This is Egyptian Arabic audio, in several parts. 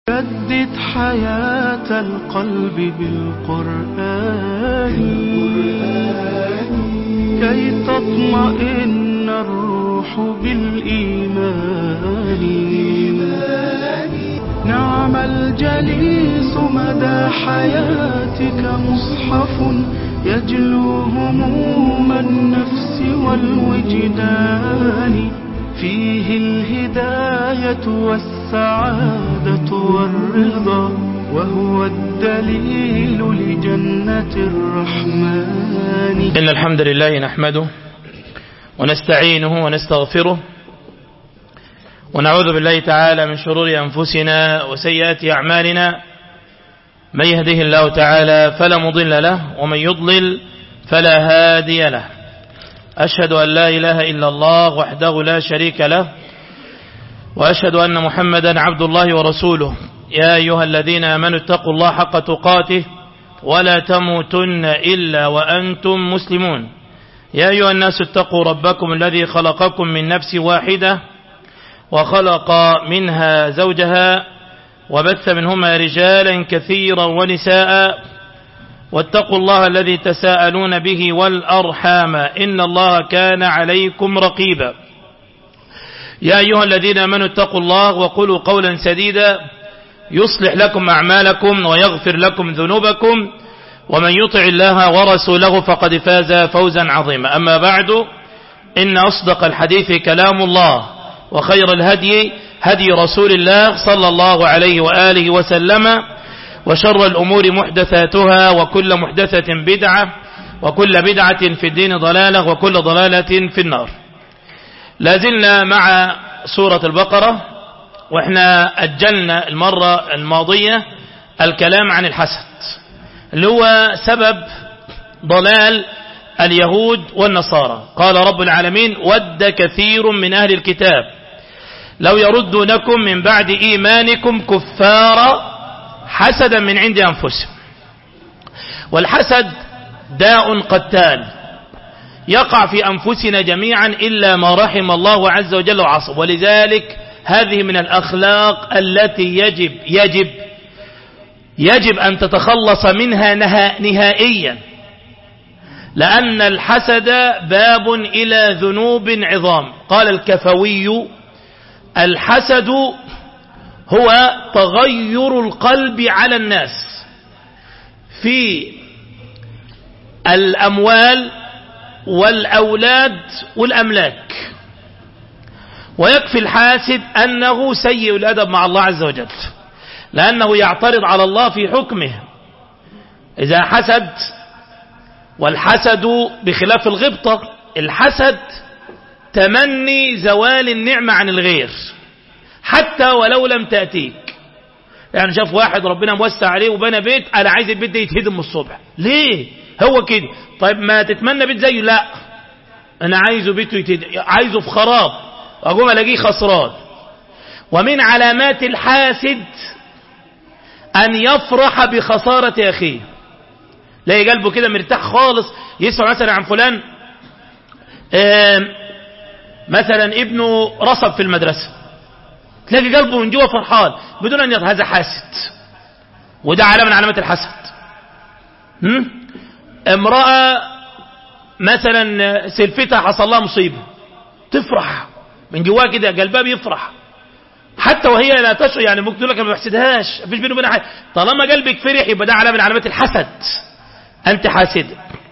جدد حياة القلب بالقرآن كي تطمئن الروح بالإيمان نعم الجليس مدى حياتك مصحف يجلو هموم النفس والوجدان فيه الهداية والسعادة والرضا وهو الدليل لجنة الرحمن إن الحمد لله نحمده ونستعينه ونستغفره ونعوذ بالله تعالى من شرور أنفسنا وسيئات أعمالنا من يهده الله تعالى فلا مضل له ومن يضلل فلا هادي له أشهد أن لا إله إلا الله وحده لا شريك له وأشهد أن محمدا عبد الله ورسوله يا أيها الذين آمنوا اتقوا الله حق تقاته ولا تموتن إلا وأنتم مسلمون يا أيها الناس اتقوا ربكم الذي خلقكم من نفس واحدة وخلق منها زوجها وبث منهما رجالا كثيرا ونساء واتقوا الله الذي تساءلون به والأرحام إن الله كان عليكم رقيبا يا أيها الذين آمنوا اتقوا الله وقولوا قولا سديدا يصلح لكم أعمالكم ويغفر لكم ذنوبكم ومن يطع الله ورسوله فقد فاز فوزا عظيما أما بعد إن أصدق الحديث كلام الله وخير الهدي هدي رسول الله صلى الله عليه وآله وسلم وشر الأمور محدثاتها وكل محدثة بدعة وكل بدعة في الدين ضلالة وكل ضلالة في النار لازلنا مع سورة البقرة واحنا أجلنا المرة الماضية الكلام عن الحسد اللي هو سبب ضلال اليهود والنصارى قال رب العالمين ود كثير من أهل الكتاب لو يردونكم من بعد إيمانكم كفارا حسدا من عند أنفسهم والحسد داء قتال يقع في أنفسنا جميعا إلا ما رحم الله عز وجل وعصب ولذلك هذه من الأخلاق التي يجب يجب يجب أن تتخلص منها نهائيا لأن الحسد باب إلى ذنوب عظام قال الكفوي الحسد هو تغير القلب على الناس في الأموال والأولاد والأملاك ويكفي الحاسد أنه سيء الأدب مع الله عز وجل لأنه يعترض على الله في حكمه إذا حسد والحسد بخلاف الغبطة الحسد تمني زوال النعمة عن الغير حتى ولو لم تأتيك يعني شاف واحد ربنا موسع عليه وبنى بيت أنا عايز البيت ده يتهدم من الصبح ليه هو كده طيب ما تتمنى بيت زيه لا أنا عايزه بيته يتهدم عايزه في خراب أقوم ألاقيه خسران ومن علامات الحاسد أن يفرح بخسارة أخيه لاقي قلبه كده مرتاح خالص يسمع مثلا عن فلان مثلا ابنه رصب في المدرسة تلاقي قلبه من جوه فرحان بدون أن هذا حاسد وده علامة من علامات الحسد هم؟ امرأة مثلا سلفتها حصل لها مصيبة تفرح من جواها كده قلبها بيفرح حتى وهي لا تشعر يعني ممكن تقول لك ما بحسدهاش مفيش بينه وبينها حاجه طالما قلبك فرح يبقى ده علامه من علامات الحسد انت حاسد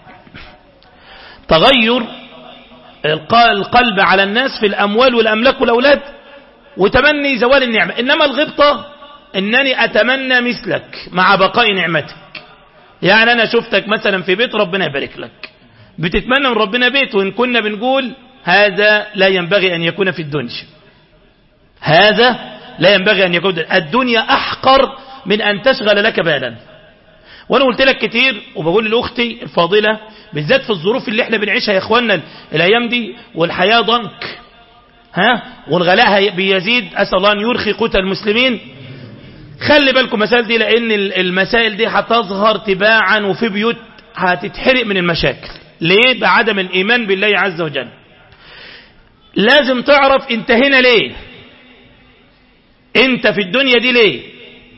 تغير القلب على الناس في الاموال والاملاك والاولاد وتمني زوال النعمه انما الغبطه انني اتمنى مثلك مع بقاء نعمتك يعني انا شفتك مثلا في بيت ربنا يبارك لك بتتمنى من ربنا بيت وان كنا بنقول هذا لا ينبغي ان يكون في الدنيا هذا لا ينبغي أن يكون الدنيا أحقر من أن تشغل لك بالا وأنا قلت لك كتير وبقول لأختي الفاضلة بالذات في الظروف اللي احنا بنعيشها يا إخواننا الأيام دي والحياة ضنك ها والغلاء بيزيد أسأل الله أن يرخي قوت المسلمين خلي بالكم مسائل دي لأن المسائل دي هتظهر تباعا وفي بيوت هتتحرق من المشاكل ليه بعدم الإيمان بالله عز وجل لازم تعرف انت هنا ليه انت في الدنيا دي ليه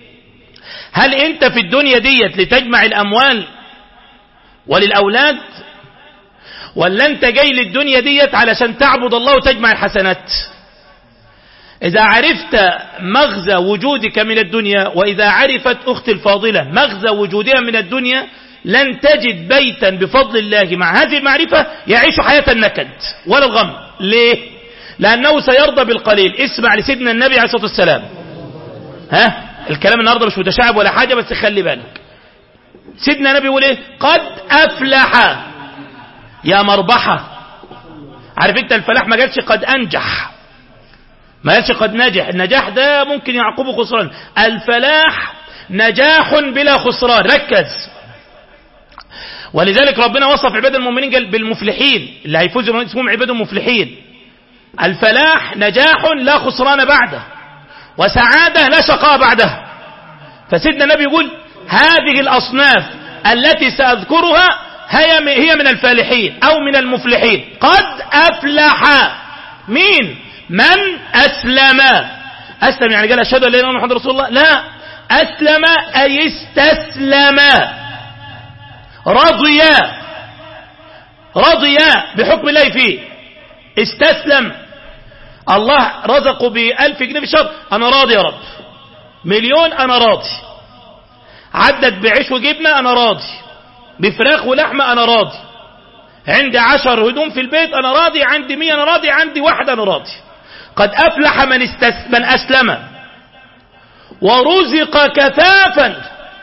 هل انت في الدنيا ديت لتجمع الاموال وللاولاد ولا انت جاي للدنيا ديت علشان تعبد الله وتجمع الحسنات إذا عرفت مغزى وجودك من الدنيا وإذا عرفت أختي الفاضلة مغزى وجودها من الدنيا لن تجد بيتا بفضل الله مع هذه المعرفة يعيش حياة النكد ولا الغم ليه لأنه سيرضى بالقليل اسمع لسيدنا النبي عليه الصلاة والسلام ها الكلام النهاردة مش متشعب ولا حاجة بس خلي بالك سيدنا النبي يقول ايه قد أفلح يا مربحة عارف انت الفلاح ما قالش قد أنجح ما قالش قد نجح النجاح ده ممكن يعقبه خسران الفلاح نجاح بلا خسران ركز ولذلك ربنا وصف عباد المؤمنين قال بالمفلحين اللي هيفوزوا اسمهم عباد المفلحين الفلاح نجاح لا خسران بعده وسعادة لا شقاء بعدها فسيدنا النبي يقول هذه الأصناف التي سأذكرها هي هي من الفالحين أو من المفلحين قد أفلح مين من أسلم أسلم يعني قال أشهد أن لا إله إلا محمد رسول الله لا أسلم أي استسلم رضي رضي بحكم الله فيه استسلم الله رزقه بألف جنيه في الشهر أنا راضي يا رب مليون أنا راضي عدت بعيش وجبنة أنا راضي بفراخ ولحمة أنا راضي عندي عشر هدوم في البيت أنا راضي عندي مية أنا راضي عندي واحد أنا راضي قد أفلح من, استس من أسلم ورزق كفافا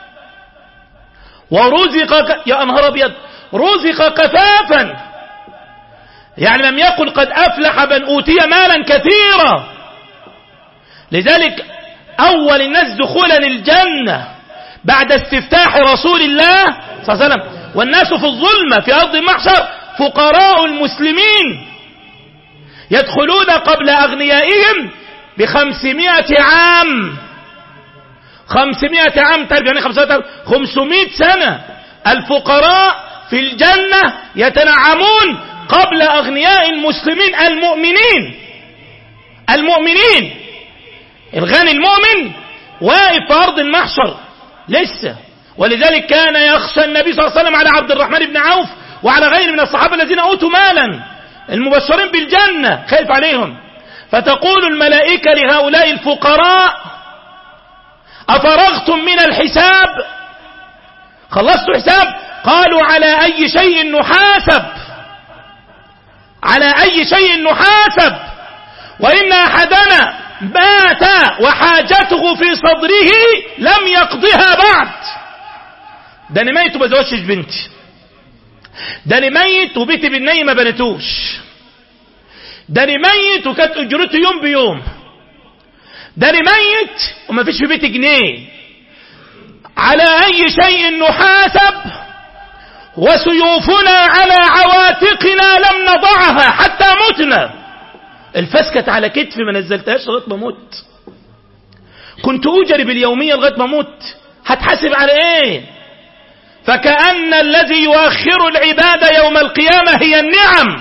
ورزق ك... يا أنهار أبيض رزق كفافا يعني لم يقل قد أفلح من أوتي مالا كثيرا لذلك أول الناس دخولا الجنة بعد استفتاح رسول الله صلى الله عليه وسلم والناس في الظلمة في أرض المحشر فقراء المسلمين يدخلون قبل أغنيائهم بخمسمائة عام خمسمائة عام تعرف يعني خمسمائة خمسمائة سنة الفقراء في الجنة يتنعمون قبل أغنياء المسلمين المؤمنين المؤمنين الغني المؤمن واقف في أرض المحشر لسه ولذلك كان يخشى النبي صلى الله عليه وسلم على عبد الرحمن بن عوف وعلى غيره من الصحابة الذين أوتوا مالا المبشرين بالجنة خايف عليهم فتقول الملائكة لهؤلاء الفقراء أفرغتم من الحساب خلصتوا حساب قالوا على أي شيء نحاسب على أي شيء نحاسب وإن أحدنا مات وحاجته في صدره لم يقضها بعد ده انا ميت وما زوجتش بنتي ده انا ميت وبيتي بالني ما بنتوش ده انا ميت وكانت اجرته يوم بيوم ده انا ميت وما فيش في بيتي جنيه على اي شيء نحاسب وسيوفنا على عواتقنا لم نضعها حتى متنا الفسكت على كتفي ما نزلتهاش لغايه ما مت كنت اجري باليوميه لغايه ما مت هتحاسب على ايه فكأن الذي يؤخر العبادة يوم القيامة هي النعم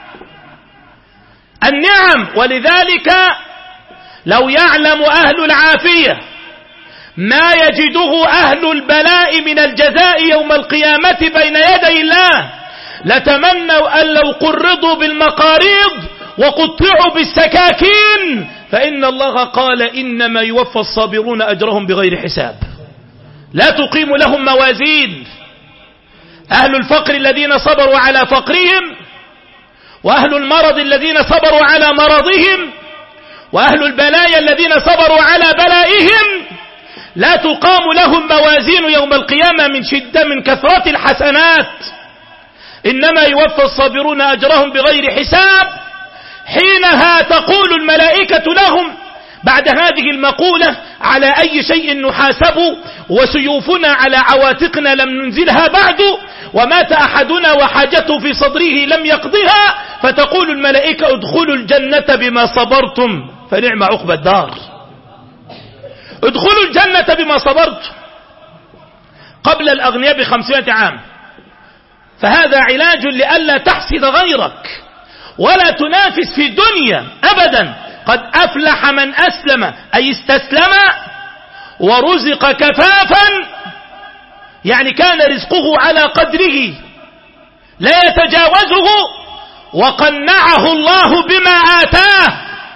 النعم ولذلك لو يعلم أهل العافية ما يجده أهل البلاء من الجزاء يوم القيامة بين يدي الله لتمنوا أن لو قرضوا بالمقاريض وقطعوا بالسكاكين فإن الله قال إنما يوفى الصابرون أجرهم بغير حساب لا تقيم لهم موازين أهل الفقر الذين صبروا على فقرهم وأهل المرض الذين صبروا على مرضهم وأهل البلايا الذين صبروا على بلائهم لا تقام لهم موازين يوم القيامة من شدة من كثرة الحسنات إنما يوفى الصابرون أجرهم بغير حساب حينها تقول الملائكة لهم بعد هذه المقولة على أي شيء نحاسب وسيوفنا على عواتقنا لم ننزلها بعد ومات أحدنا وحاجته في صدره لم يقضها فتقول الملائكة ادخلوا الجنة بما صبرتم فنعم عقب الدار ادخلوا الجنة بما صبرتم قبل الأغنياء بخمسمائة عام فهذا علاج لألا تحسد غيرك ولا تنافس في الدنيا أبدا قد أفلح من أسلم أي استسلم ورزق كفافا يعني كان رزقه على قدره لا يتجاوزه وقنعه الله بما آتاه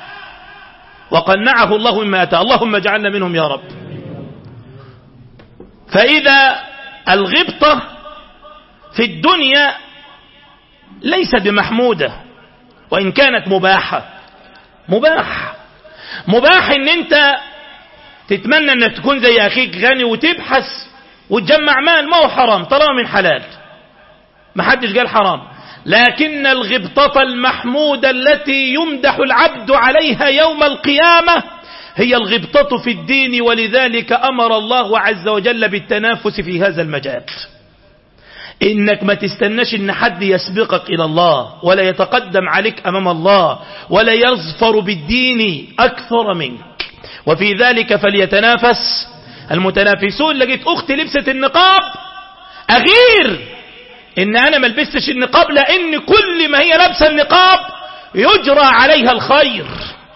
وقنعه الله بما آتاه اللهم اجعلنا منهم يا رب فإذا الغبطة في الدنيا ليست بمحمودة وإن كانت مباحة مباح مباح ان انت تتمنى انك تكون زي اخيك غني وتبحث وتجمع مال ما هو حرام طالما من حلال ما حدش قال حرام لكن الغبطة المحمودة التي يمدح العبد عليها يوم القيامة هي الغبطة في الدين ولذلك أمر الله عز وجل بالتنافس في هذا المجال إنك ما تستناش إن حد يسبقك إلى الله ولا يتقدم عليك أمام الله ولا يظفر بالدين أكثر منك وفي ذلك فليتنافس المتنافسون لقيت أختي لبست النقاب أغير إن أنا ما لبستش النقاب لأن كل ما هي لابسه النقاب يجرى عليها الخير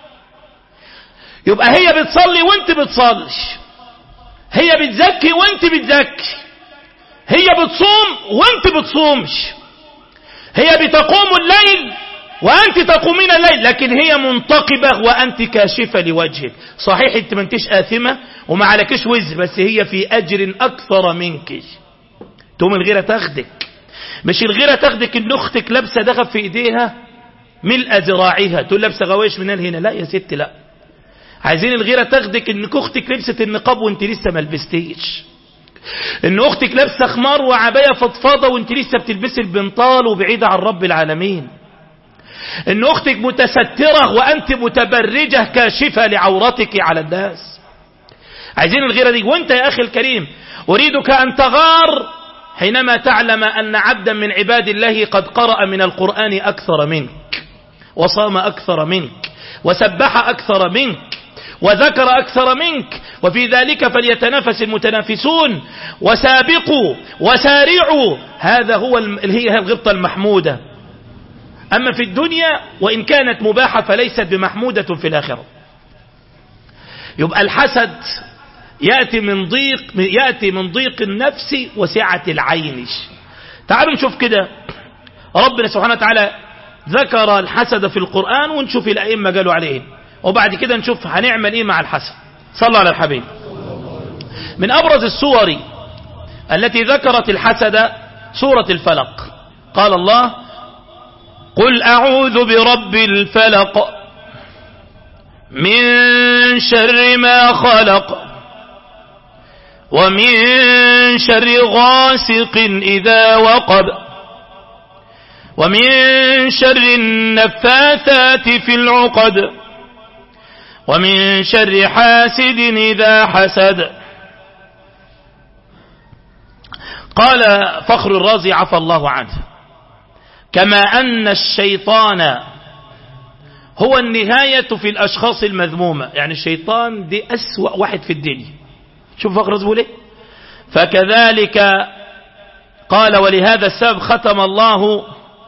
يبقى هي بتصلي وانت بتصلش هي بتزكي وانت بتزكي هي بتصوم وانت بتصومش هي بتقوم الليل وأنت تقومين الليل لكن هي منتقبة وأنت كاشفة لوجهك صحيح أنت ما انتش آثمة وما عليكش وزر بس هي في أجر أكثر منك تقوم الغيرة تاخدك مش الغيرة تاخدك ان اختك لابسة دخل في ايديها ملء ذراعها تقول لابسة غوايش من هنا لا يا ست لا عايزين الغيرة تاخدك ان اختك لبست النقاب وانت لسه ما لبستيش ان اختك لابسه خمار وعبايه فضفاضه وانت لسه بتلبسي البنطال وبعيده عن رب العالمين ان اختك متستره وانت متبرجه كاشفه لعورتك على الناس عايزين الغيره دي وانت يا اخي الكريم اريدك ان تغار حينما تعلم ان عبدا من عباد الله قد قرأ من القرآن اكثر منك وصام اكثر منك وسبح اكثر منك وذكر أكثر منك وفي ذلك فليتنافس المتنافسون وسابقوا وسارعوا هذا هو هي الغبطة المحمودة أما في الدنيا وإن كانت مباحة فليست بمحمودة في الآخرة يبقى الحسد يأتي من ضيق يأتي من ضيق النفس وسعة العين تعالوا نشوف كده ربنا سبحانه وتعالى ذكر الحسد في القرآن ونشوف الأئمة قالوا عليه وبعد كده نشوف هنعمل ايه مع الحسد صلى على الحبيب من ابرز السور التي ذكرت الحسد سورة الفلق قال الله قل اعوذ برب الفلق من شر ما خلق ومن شر غاسق اذا وقب ومن شر النفاثات في العقد ومن شر حاسد إذا حسد قال فخر الرازي عفى الله عنه كما أن الشيطان هو النهاية في الأشخاص المذمومة يعني الشيطان دي أسوأ واحد في الدنيا شوف فخر الرازي بيقول فكذلك قال ولهذا السبب ختم الله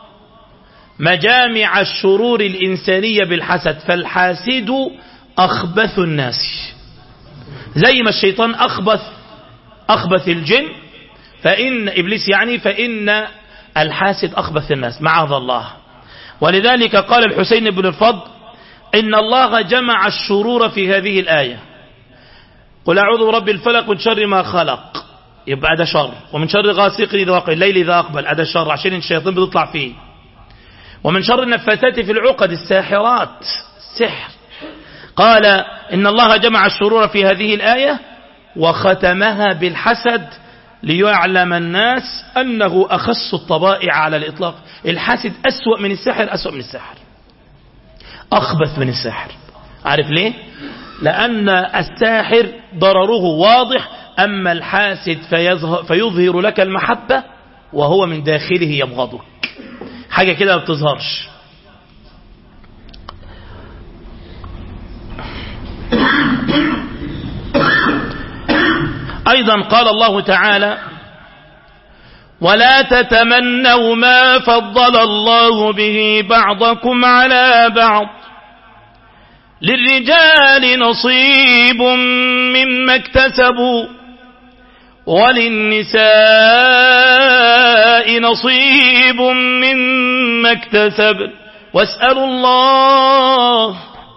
مجامع الشرور الإنسانية بالحسد فالحاسد أخبث الناس زي ما الشيطان أخبث أخبث الجن فإن إبليس يعني فإن الحاسد أخبث الناس معاذ الله ولذلك قال الحسين بن الفضل إن الله جمع الشرور في هذه الآية قل أعوذ برب الفلق من شر ما خلق يبقى ده شر ومن شر غاسق إذا وقع الليل إذا أقبل هذا شر عشان الشياطين بتطلع فيه ومن شر النفاثات في العقد الساحرات السحر قال إن الله جمع الشرور في هذه الآية وختمها بالحسد ليعلم الناس أنه أخص الطبائع على الإطلاق الحاسد أسوأ من السحر أسوأ من السحر أخبث من السحر عارف ليه لأن الساحر ضرره واضح أما الحاسد فيظهر لك المحبة وهو من داخله يبغضك حاجة كده ما بتظهرش أيضا قال الله تعالى ولا تتمنوا ما فضل الله به بعضكم على بعض للرجال نصيب مما اكتسبوا وللنساء نصيب مما اكتسب واسألوا الله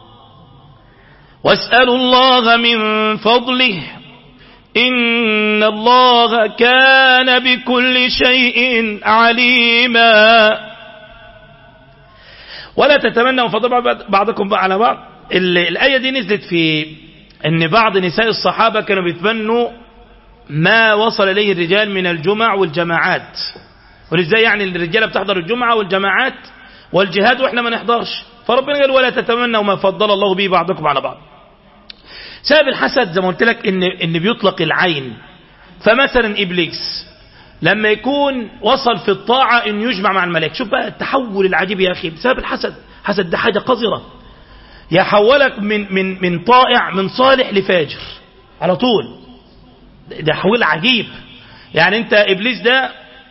واسألوا الله من فضله إن الله كان بكل شيء عليما ولا تتمنوا فضل بعضكم على بعض الآية دي نزلت في أن بعض نساء الصحابة كانوا بيتمنوا ما وصل إليه الرجال من الجمع والجماعات ولذلك يعني الرجالة بتحضر الجمعة والجماعات والجهاد وإحنا ما نحضرش فربنا قال ولا تتمنوا ما فضل الله به بعضكم على بعض سبب الحسد زي ما قلت لك إن, إن بيطلق العين فمثلا إبليس لما يكون وصل في الطاعة إن يجمع مع الملائكة شوف بقى التحول العجيب يا أخي بسبب الحسد حسد ده حاجة قذرة يحولك من من من طائع من صالح لفاجر على طول ده حول عجيب يعني انت ابليس ده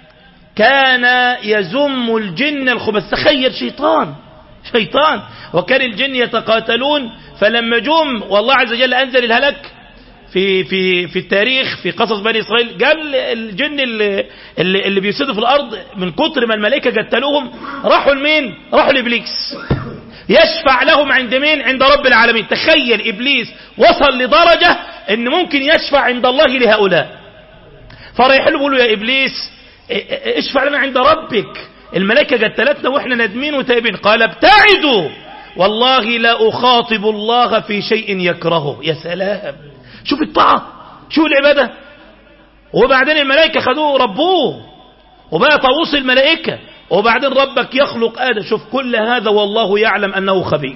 كان يزم الجن الخبث تخيل شيطان شيطان وكان الجن يتقاتلون فلما جم والله عز وجل انزل الهلك في في في التاريخ في قصص بني اسرائيل قال الجن اللي اللي, اللي بيفسدوا في الارض من كتر ما الملائكه قتلوهم راحوا لمين؟ راحوا لابليس يشفع لهم عند مين عند رب العالمين تخيل إبليس وصل لدرجة ان ممكن يشفع عند الله لهؤلاء فرايح له بيقولوا يا إبليس اشفع لنا عند ربك الملائكة قتلتنا واحنا ندمين وتائبين قال ابتعدوا والله لا أخاطب الله في شيء يكرهه يا سلام شوف الطاعة شوف العبادة وبعدين الملائكة خدوه ربوه وبقى طاووس الملائكة وبعدين ربك يخلق آدم شوف كل هذا والله يعلم أنه خبيث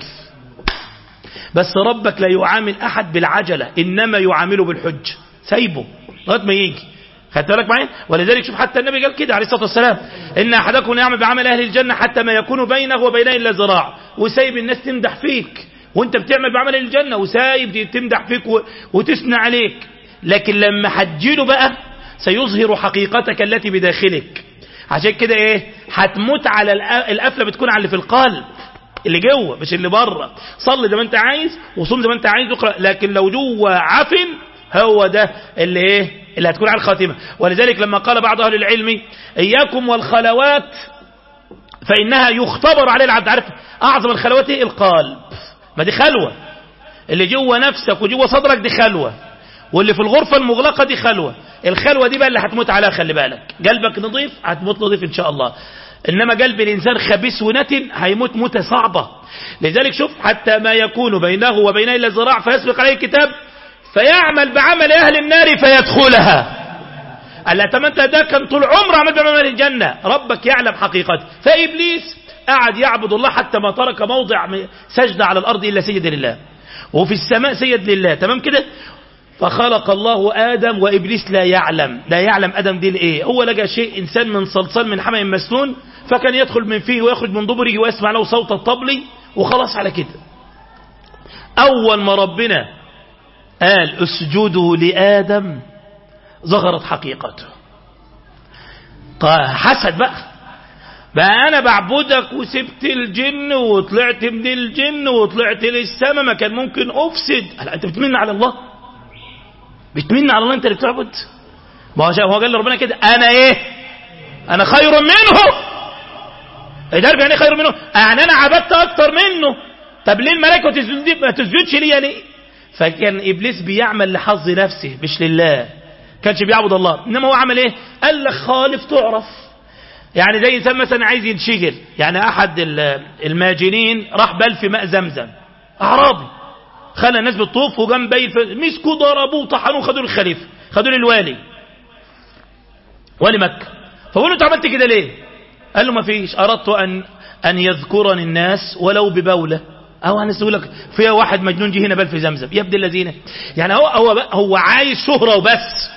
بس ربك لا يعامل أحد بالعجلة إنما يعامله بالحج سايبه لغايه ما يجي خدت بالك معايا ولذلك شوف حتى النبي قال كده عليه الصلاه والسلام ان احدكم يعمل بعمل اهل الجنه حتى ما يكون بينه وبينه الا ذراع وسايب الناس تمدح فيك وانت بتعمل بعمل اهل الجنه وسايب تمدح فيك وتثنى عليك لكن لما حجيله بقى سيظهر حقيقتك التي بداخلك عشان كده ايه هتموت على القفله بتكون على اللي في القلب اللي جوه مش اللي بره صلي زي ما انت عايز وصوم زي ما انت عايز اقرا لكن لو جوه عفن هو ده اللي ايه اللي هتكون على الخاتمه ولذلك لما قال بعض اهل العلم اياكم والخلوات فانها يختبر عليه العبد عارف اعظم الخلوات ايه القلب ما دي خلوه اللي جوه نفسك وجوه صدرك دي خلوه واللي في الغرفة المغلقة دي خلوة الخلوة دي بقى اللي هتموت عليها خلي بالك قلبك نظيف هتموت نظيف ان شاء الله انما قلب الانسان خبيث ونتن هيموت موتة صعبة لذلك شوف حتى ما يكون بينه وبينه الا ذراع فيسبق عليه الكتاب فيعمل بعمل اهل النار فيدخلها ألا تمنت ده كان طول عمره عمل بعمل الجنة ربك يعلم حقيقته فإبليس قعد يعبد الله حتى ما ترك موضع سجدة على الأرض إلا سيد لله وفي السماء سيد لله تمام كده فخلق الله آدم وإبليس لا يعلم لا يعلم آدم دي لإيه هو لقى شيء إنسان من صلصال من حمأ مسنون فكان يدخل من فيه ويخرج من دبره ويسمع له صوت الطبل وخلاص على كده أول ما ربنا قال اسجدوا لآدم ظهرت حقيقته حسد بقى بقى أنا بعبدك وسبت الجن وطلعت من الجن وطلعت للسماء ما كان ممكن أفسد أنت بتمن على الله بتمن على الله انت اللي بتعبد ما هو هو قال لربنا كده انا ايه انا خير منه ايه يعني خير منه يعني انا عبدت اكتر منه طب ليه الملائكه ما تسجدش ليا ليه فكان ابليس بيعمل لحظ نفسه مش لله كانش بيعبد الله انما هو عمل ايه قال لك خالف تعرف يعني زي انسان مثلا عايز ينشغل يعني احد الماجنين راح بل في ماء زمزم اعرابي خلى الناس بالطوف وجنب بيت مسكوا ضربوه طحنوه خدوا الخليفه خدوا الوالي والي مكه فقول له انت عملت كده ليه قال له ما فيش اردت ان ان يذكرني الناس ولو ببوله او انا يقول لك فيها واحد مجنون جه هنا بل في زمزم يا ابن الذين يعني هو هو هو عايز شهره وبس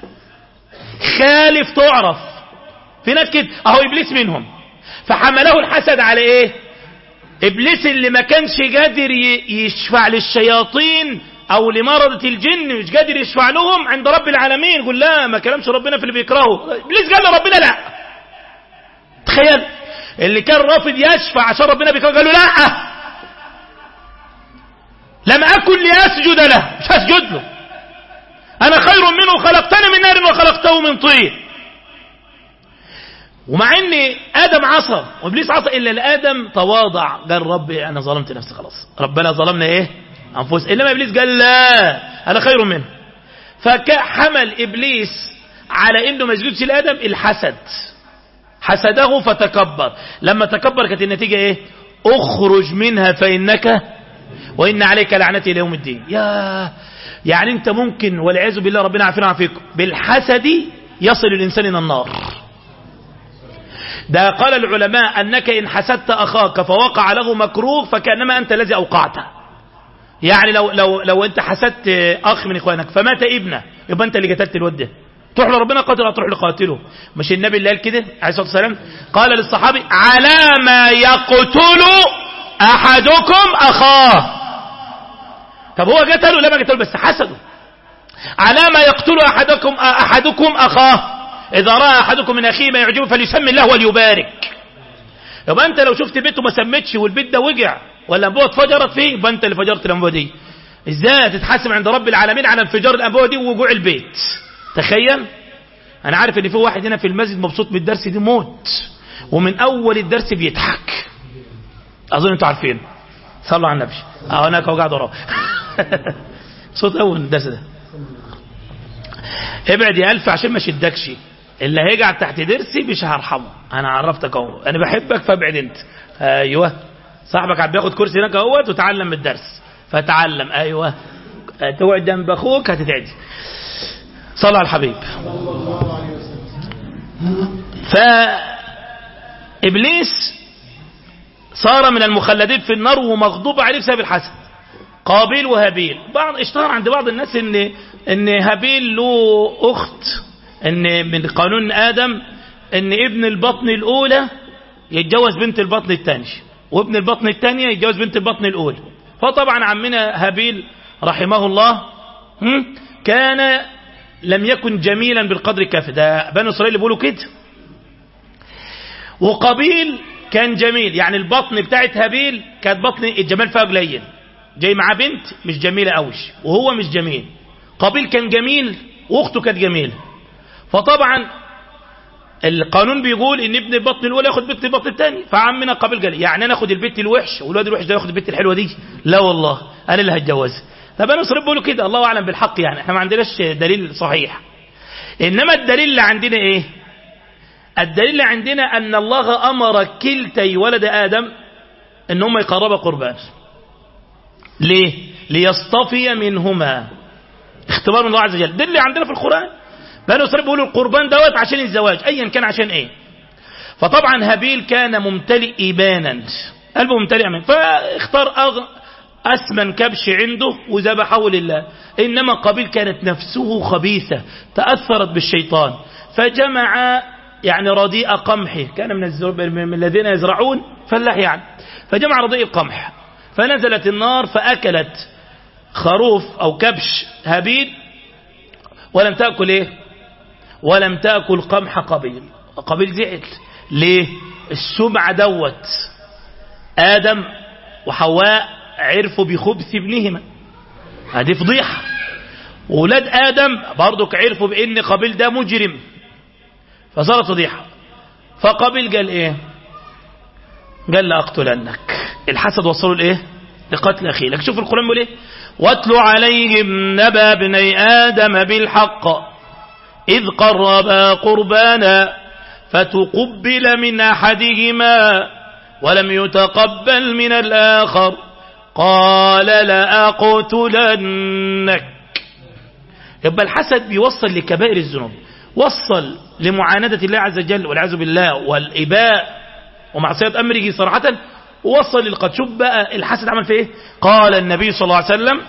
خالف تعرف في ناس كده اهو ابليس منهم فحمله الحسد على ايه ابليس اللي ما كانش قادر يشفع للشياطين او لمرضة الجن مش قادر يشفع لهم عند رب العالمين يقول لا ما كلامش ربنا في اللي بيكرهه ابليس قال لربنا لا تخيل اللي كان رافض يشفع عشان ربنا بيكرهه قال له لا لم أكن لأسجد له مش هسجد له أنا خير منه خلقتني من نار وخلقته من طين ومع ان ادم عصى وابليس عصى الا الادم تواضع قال ربي انا ظلمت نفسي خلاص ربنا ظلمنا ايه انفس انما ابليس قال لا انا خير منه فحمل ابليس على انه ما يسجدش لادم الحسد حسده فتكبر لما تكبر كانت النتيجه ايه اخرج منها فانك وان عليك لعنتي الى يوم الدين يا يعني انت ممكن والعياذ بالله ربنا عافينا وعافيكم بالحسد يصل الانسان الى النار ده قال العلماء أنك إن حسدت أخاك فوقع له مكروه فكأنما أنت الذي أوقعته يعني لو, لو, لو أنت حسدت أخ من إخوانك فمات ابنه يبقى أنت اللي قتلت الواد ده تروح لربنا قاتل تروح لقاتله مش النبي اللي قال كده عليه الصلاة والسلام قال للصحابي على ما يقتل أحدكم أخاه طب هو قتله لا ما قتله بس حسده على ما يقتل أحدكم أحدكم أخاه إذا رأى أحدكم من أخيه ما يعجبه فليسمي الله وليبارك يبقى أنت لو شفت بيته ما سمتش والبيت ده وجع ولا أنبوه اتفجرت فيه يبقى أنت اللي فجرت الأنبوه دي إزاي تتحاسب عند رب العالمين على انفجار الأنبوه دي ووجوع البيت تخيل أنا عارف إن في واحد هنا في المسجد مبسوط بالدرس دي موت ومن أول الدرس بيضحك أظن أنتوا عارفين صلوا على النبي أه هناك هو قاعد وراه صوت أول الدرس ده ابعد يا ألف عشان ما شدكش اللي هيقعد تحت درسي مش هرحمه انا عرفتك اهو انا بحبك فابعد انت ايوه صاحبك عم بياخد كرسي هناك اهوت وتعلم الدرس فتعلم ايوه تقعد جنب اخوك هتتعدي صلى على الحبيب فابليس صار من المخلدين في النار ومغضوب عليه بسبب الحسد قابيل وهابيل بعض اشتهر عند بعض الناس ان ان هابيل له اخت ان من قانون ادم ان ابن البطن الاولى يتجوز بنت البطن الثاني وابن البطن الثانية يتجوز بنت البطن الاولى فطبعا عمنا هابيل رحمه الله كان لم يكن جميلا بالقدر الكافي ده بنو اسرائيل بيقولوا كده وقبيل كان جميل يعني البطن بتاعت هابيل كانت بطن الجمال فيها قليل جاي معاه بنت مش جميلة قوي وهو مش جميل قبيل كان جميل واخته كانت جميله فطبعا القانون بيقول ان ابن البطن الاولى ياخد بنت البطن الثاني فعمنا قابل قال يعني انا اخد البنت الوحش والواد الوحش ده ياخد البنت الحلوه دي لا والله انا اللي هتجوزها طب انا اسرائيل بيقولوا كده الله اعلم بالحق يعني احنا ما عندناش دليل صحيح انما الدليل اللي عندنا ايه الدليل اللي عندنا ان الله امر كلتي ولد ادم ان هم يقربا قربان ليه ليصطفي منهما اختبار من الله عز وجل ده اللي عندنا في القرآن بنو إسرائيل بيقولوا القربان دوت عشان الزواج أيا كان عشان إيه فطبعا هابيل كان ممتلئ إيمانا قلبه ممتلئ إيمانا فاختار أغ... أسمن كبش عنده وذبحه لله إنما قبيل كانت نفسه خبيثة تأثرت بالشيطان فجمع يعني رديء قمحه كان من, الزر... من الذين يزرعون فلاح يعني فجمع رديء القمح فنزلت النار فأكلت خروف أو كبش هابيل ولم تأكل إيه ولم تأكل قمح قبيل قبيل زعل ليه السمع دوت آدم وحواء عرفوا بخبث ابنهما هذه فضيحة وولاد آدم برضك عرفوا بأن قبيل ده مجرم فصارت فضيحة فقبيل قال إيه قال لأقتلنك الحسد وصلوا لإيه لقتل أخيه لك شوف القرآن بيقول إيه واتل عليهم نبى ابني آدم بالحق إذ قربا قربانا فتقبل من أحدهما ولم يتقبل من الآخر قال لأقتلنك يبقى الحسد بيوصل لكبائر الذنوب وصل لمعاندة الله عز وجل والعياذ بالله والإباء ومعصية أمره صراحة ووصل للقتل شوف بقى الحسد عمل في ايه قال النبي صلى الله عليه وسلم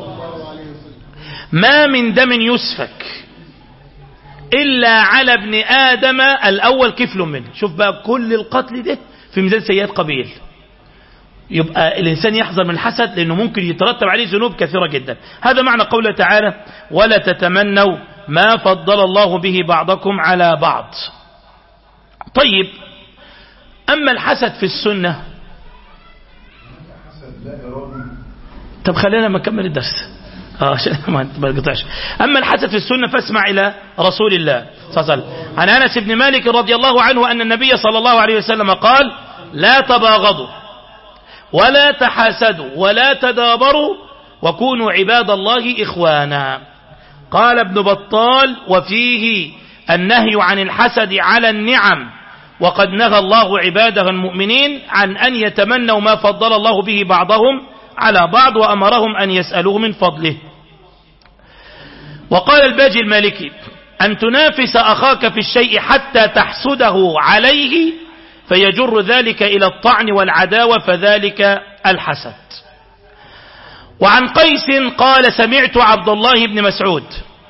ما من دم يسفك إلا على ابن آدم الأول كفل منه شوف بقى كل القتل ده في ميزان سيئات قبيل يبقى الإنسان يحذر من الحسد لأنه ممكن يترتب عليه ذنوب كثيرة جدا هذا معنى قوله تعالى ولا تتمنوا ما فضل الله به بعضكم على بعض طيب أما الحسد في السنة طب خلينا ما نكمل الدرس اه عشان ما تقطعش اما الحسد في السنه فاسمع الى رسول الله صلى الله عليه وسلم عن انس بن مالك رضي الله عنه ان النبي صلى الله عليه وسلم قال لا تباغضوا ولا تحاسدوا ولا تدابروا وكونوا عباد الله اخوانا قال ابن بطال وفيه النهي عن الحسد على النعم وقد نهى الله عباده المؤمنين عن أن يتمنوا ما فضل الله به بعضهم على بعض وأمرهم أن يسألوه من فضله وقال الباجي المالكي أن تنافس أخاك في الشيء حتى تحسده عليه فيجر ذلك إلى الطعن والعداوة فذلك الحسد وعن قيس قال سمعت عبد الله بن مسعود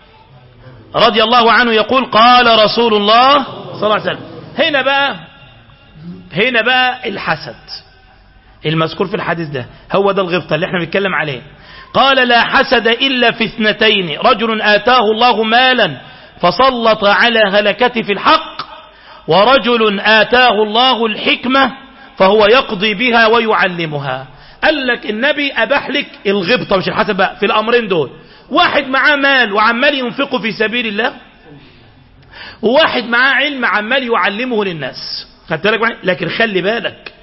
رضي الله عنه يقول قال رسول الله صلى الله عليه وسلم هنا بقى هنا بقى الحسد المذكور في الحديث ده هو ده الغبطة اللي احنا بنتكلم عليه قال لا حسد إلا في اثنتين رجل آتاه الله مالا فسلط على هلكته في الحق ورجل آتاه الله الحكمة فهو يقضي بها ويعلمها قال لك النبي أباح لك الغبطة مش الحسد بقى في الأمرين دول واحد معاه مال وعمال ينفقه في سبيل الله وواحد معاه علم عمال يعلمه للناس خدت بالك معي لكن خلي بالك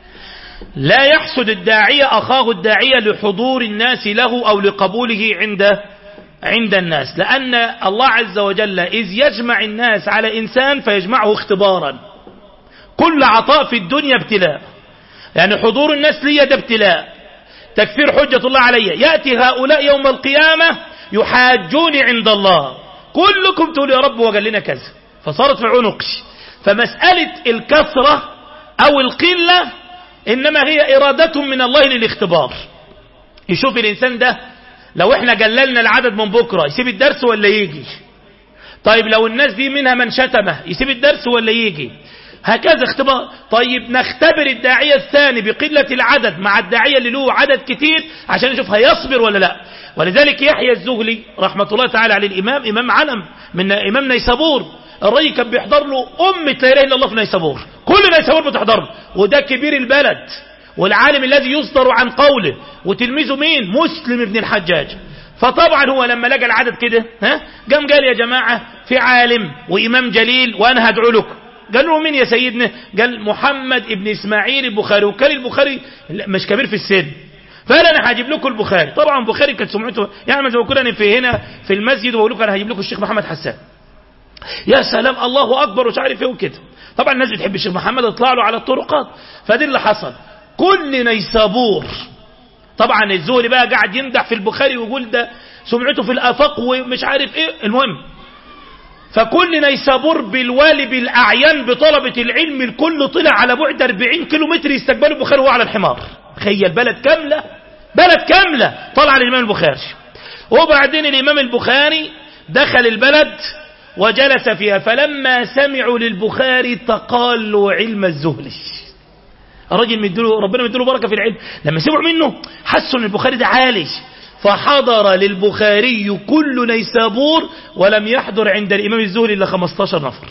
لا يحسد الداعية أخاه الداعية لحضور الناس له أو لقبوله عند عند الناس لأن الله عز وجل إذ يجمع الناس على إنسان فيجمعه اختبارا كل عطاء في الدنيا ابتلاء يعني حضور الناس لي ده ابتلاء تكفير حجة الله علي يأتي هؤلاء يوم القيامة يحاجوني عند الله كلكم تقول يا رب وقال لنا كذا فصارت في عنقي فمسألة الكثرة أو القلة إنما هي إرادة من الله للاختبار يشوف الإنسان ده لو احنا قللنا العدد من بكرة يسيب الدرس ولا يجي طيب لو الناس دي منها من شتمه يسيب الدرس ولا يجي هكذا اختبار طيب نختبر الداعية الثاني بقلة العدد مع الداعية اللي له عدد كتير عشان نشوف هيصبر ولا لا ولذلك يحيى الزهلي رحمة الله تعالى على الإمام إمام علم من إمام نيسابور الرجل كان بيحضر له أمة لا إله إلا الله في نيسابور كل نيسابور بتحضر له وده كبير البلد والعالم الذي يصدر عن قوله وتلميذه مين مسلم ابن الحجاج فطبعا هو لما لقى العدد كده ها قام قال يا جماعة في عالم وإمام جليل وأنا هدعو لكم قال له مين يا سيدنا قال محمد ابن إسماعيل البخاري وكان البخاري مش كبير في السن فقال انا هجيب لكم البخاري طبعا البخاري كانت سمعته يعني زي ما كنا في هنا في المسجد واقول لكم انا هجيب لكم الشيخ محمد حسان يا سلام الله اكبر ومش عارف ايه وكده طبعا الناس بتحب الشيخ محمد يطلع له على الطرقات فدي اللي حصل كل نيسابور طبعا الزهري بقى قاعد يمدح في البخاري ويقول ده سمعته في الافاق ومش عارف ايه المهم فكل نيسابور بالوالي بالاعيان بطلبه العلم الكل طلع على بعد 40 كيلو متر يستقبلوا البخاري وهو على الحمار تخيل بلد كامله بلد كامله طلع الامام البخاري وبعدين الامام البخاري دخل البلد وجلس فيها فلما سمعوا للبخاري تقالوا علم الزهري الراجل مديله ربنا مديله بركه في العلم لما سمعوا منه حسوا ان البخاري ده عالج فحضر للبخاري كل نيسابور ولم يحضر عند الامام الزهري الا 15 نفر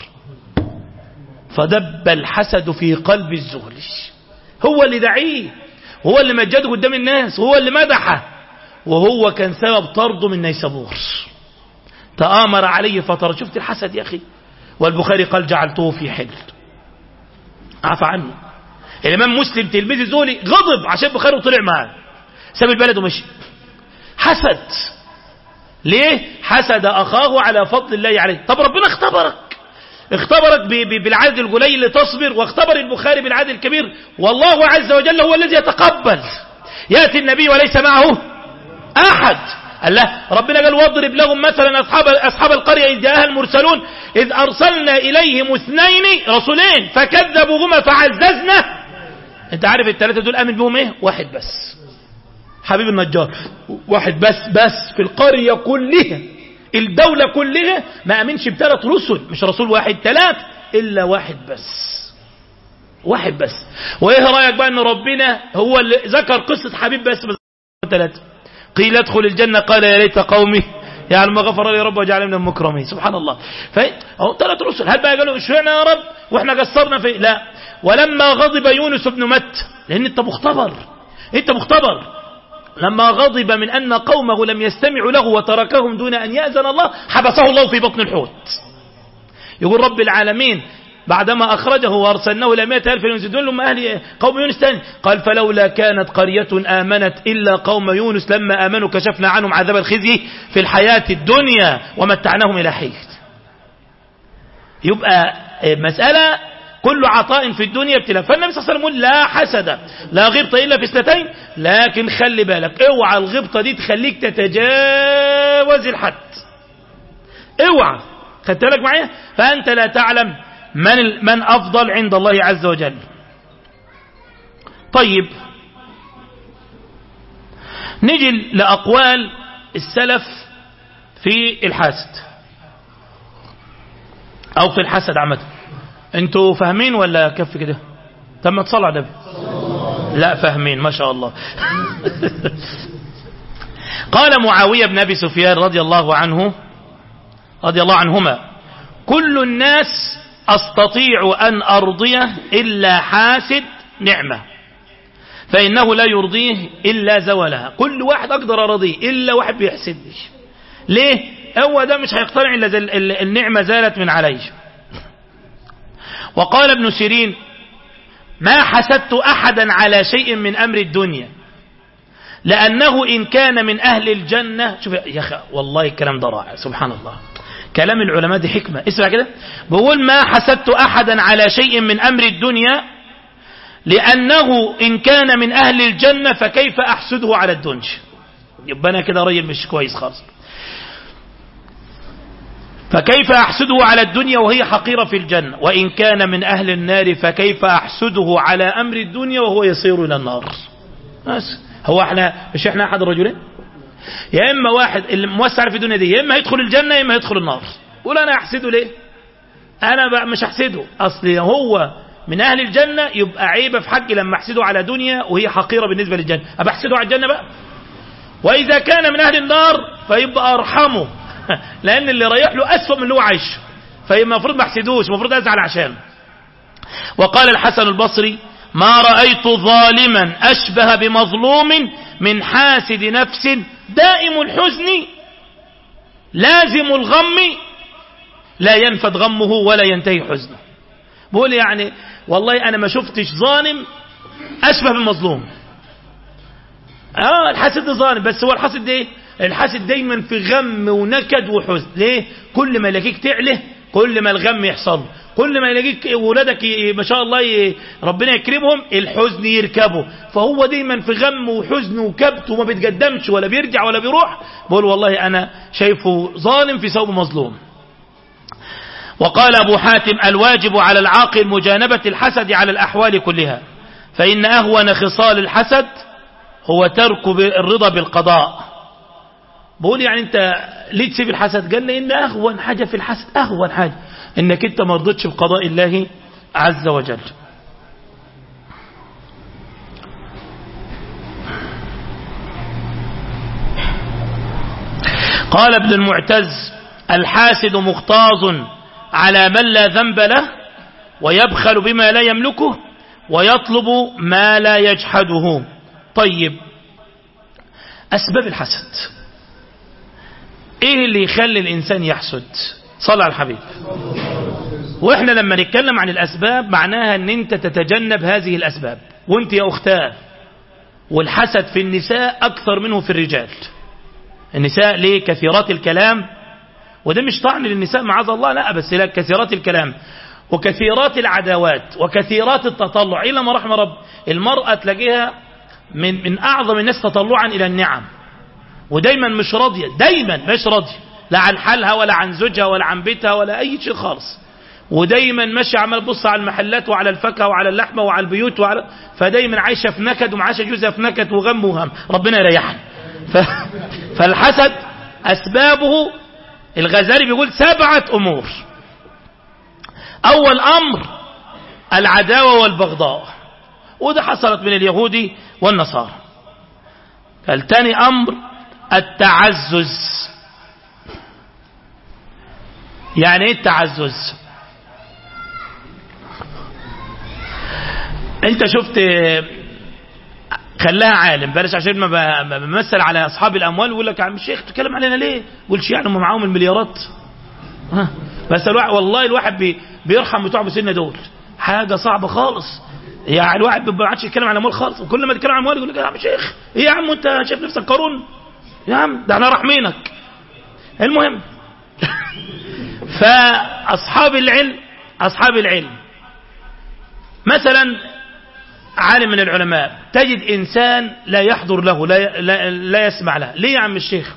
فدب الحسد في قلب الزهري هو اللي دعيه هو اللي مجده قدام الناس هو اللي مدحه وهو كان سبب طرده من نيسابور تآمر عليه فترة شفت الحسد يا أخي والبخاري قال جعلته في حجر عفى عنه الإمام مسلم تلميذ الزهري غضب عشان البخاري وطلع معاه ساب البلد ومشي حسد ليه حسد أخاه على فضل الله عليه طب ربنا اختبرك اختبرك بالعدد القليل لتصبر واختبر البخاري بالعدد الكبير والله عز وجل هو الذي يتقبل يأتي النبي وليس معه أحد الله ربنا قال واضرب لهم مثلا أصحاب, أصحاب القرية إذ جاءها المرسلون إذ أرسلنا إليهم اثنين رسولين فكذبوهما فعززنا انت عارف الثلاثة دول أمن بهم ايه واحد بس حبيب النجار واحد بس بس في القرية كلها الدولة كلها ما أمنش بثلاث رسل مش رسول واحد ثلاث إلا واحد بس واحد بس وإيه رأيك بقى أن ربنا هو اللي ذكر قصة حبيب بس ثلاثة قيل ادخل الجنة قال يا ليت قومي يعني ما غفر لي رب وجعلني من المكرمين سبحان الله فهو ثلاث رسل هل بقى قالوا اشفعنا يا رب واحنا قصرنا في لا ولما غضب يونس بن مت لان انت مختبر انت مختبر لما غضب من أن قومه لم يستمعوا له وتركهم دون أن يأذن الله حبسه الله في بطن الحوت يقول رب العالمين بعدما أخرجه وأرسلناه إلى مئة ألف ينزدون لهم أهل قوم يونس تاني قال فلولا كانت قرية آمنت إلا قوم يونس لما آمنوا كشفنا عنهم عذاب الخزي في الحياة الدنيا ومتعناهم إلى حين يبقى مسألة كل عطاء في الدنيا ابتلاء فالنبي صلى الله عليه وسلم يقول لا حسد لا غبطة إلا في اثنتين لكن خلي بالك اوعى الغبطة دي تخليك تتجاوز الحد اوعى خدت بالك معايا فأنت لا تعلم من من أفضل عند الله عز وجل طيب نجي لأقوال السلف في الحاسد أو في الحسد عامة انتوا فاهمين ولا كف كده تم تصلى على النبي لا فاهمين ما شاء الله قال معاوية بن أبي سفيان رضي الله عنه رضي الله عنهما كل الناس أستطيع أن أرضيه إلا حاسد نعمة فإنه لا يرضيه إلا زولها كل واحد أقدر أرضيه إلا واحد بيحسدني ليه هو ده مش هيقتنع إلا النعمة زالت من عليه وقال ابن سيرين ما حسدت أحدا على شيء من أمر الدنيا لأنه إن كان من أهل الجنة شوف يا أخي والله الكلام ده رائع سبحان الله كلام العلماء دي حكمة اسمع كده بقول ما حسدت أحدا على شيء من أمر الدنيا لأنه إن كان من أهل الجنة فكيف أحسده على الدنيا يبقى أنا كده راجل مش كويس خالص فكيف أحسده على الدنيا وهي حقيرة في الجنة وإن كان من أهل النار فكيف أحسده على أمر الدنيا وهو يصير إلى النار بس هو احنا مش احنا أحد الرجلين يا إما واحد اللي موسع في الدنيا دي يا إما يدخل الجنة يا إما يدخل النار قول أنا أحسده ليه أنا بقى مش أحسده أصل هو من أهل الجنة يبقى عيبة في حقي لما أحسده على دنيا وهي حقيرة بالنسبة للجنة أبقى أحسده على الجنة بقى وإذا كان من أهل النار فيبقى أرحمه لأن اللي رايح له أسوأ من اللي هو عايشه فالمفروض ما احسدوش المفروض أزعل عشانه وقال الحسن البصري ما رأيت ظالما أشبه بمظلوم من حاسد نفس دائم الحزن لازم الغم لا ينفد غمه ولا ينتهي حزنه بقول يعني والله أنا ما شفتش ظالم أشبه بالمظلوم آه الحاسد ظالم بس هو الحاسد ده ايه الحاسد دايما في غم ونكد وحزن ليه كل ما يلاقيك تعله كل ما الغم يحصل كل ما يلاقيك ولادك ما شاء الله ربنا يكرمهم الحزن يركبه فهو دايما في غم وحزن وكبت وما بيتقدمش ولا بيرجع ولا بيروح بقول والله أنا شايفه ظالم في ثوب مظلوم وقال أبو حاتم الواجب على العاقل مجانبة الحسد على الأحوال كلها فإن أهون خصال الحسد هو ترك الرضا بالقضاء بقول يعني انت ليه تسيب الحسد قال لي ان اهون حاجة في الحسد اهون حاجة انك انت ما رضيتش بقضاء الله عز وجل قال ابن المعتز الحاسد مختاظ على من لا ذنب له ويبخل بما لا يملكه ويطلب ما لا يجحده طيب أسباب الحسد ايه اللي يخلي الانسان يحسد صلى على الحبيب واحنا لما نتكلم عن الاسباب معناها ان انت تتجنب هذه الاسباب وانت يا اختاه والحسد في النساء اكثر منه في الرجال النساء ليه كثيرات الكلام وده مش طعن للنساء معاذ الله لا بس لا كثيرات الكلام وكثيرات العداوات وكثيرات التطلع إلا ما رحم رب المرأة تلاقيها من, من أعظم الناس تطلعا إلى النعم ودايما مش راضية دايما مش راضية لا عن حالها ولا عن زوجها ولا عن بيتها ولا أي شيء خالص ودايما ماشي عمال تبص على المحلات وعلى الفاكهه وعلى اللحمه وعلى البيوت وعلى فدايما عايشه في نكد ومعاشه جوزها في نكد وغم وهم ربنا يريحنا ف... فالحسد اسبابه الغزالي بيقول سبعه امور اول امر العداوه والبغضاء وده حصلت من اليهود والنصارى الثاني امر التعزز يعني ايه التعزز انت شفت خلاها عالم بلاش عشان ما ب- ما بمثل على اصحاب الاموال ويقول لك يا عم الشيخ تتكلم علينا ليه قولش يعني هم معاهم المليارات ها بس الواحد والله الواحد بي بيرحم بتوع ابو سنه دول حاجه صعبه خالص يعني الواحد ما عادش يتكلم عن اموال خالص وكل ما يتكلم عن اموال يقول لك يا عم شيخ ايه يا عم انت شايف نفسك قارون يا عم ده احنا راحمينك المهم فاصحاب العلم اصحاب العلم مثلا عالم من العلماء تجد انسان لا يحضر له لا, لا, لا يسمع له ليه يا عم الشيخ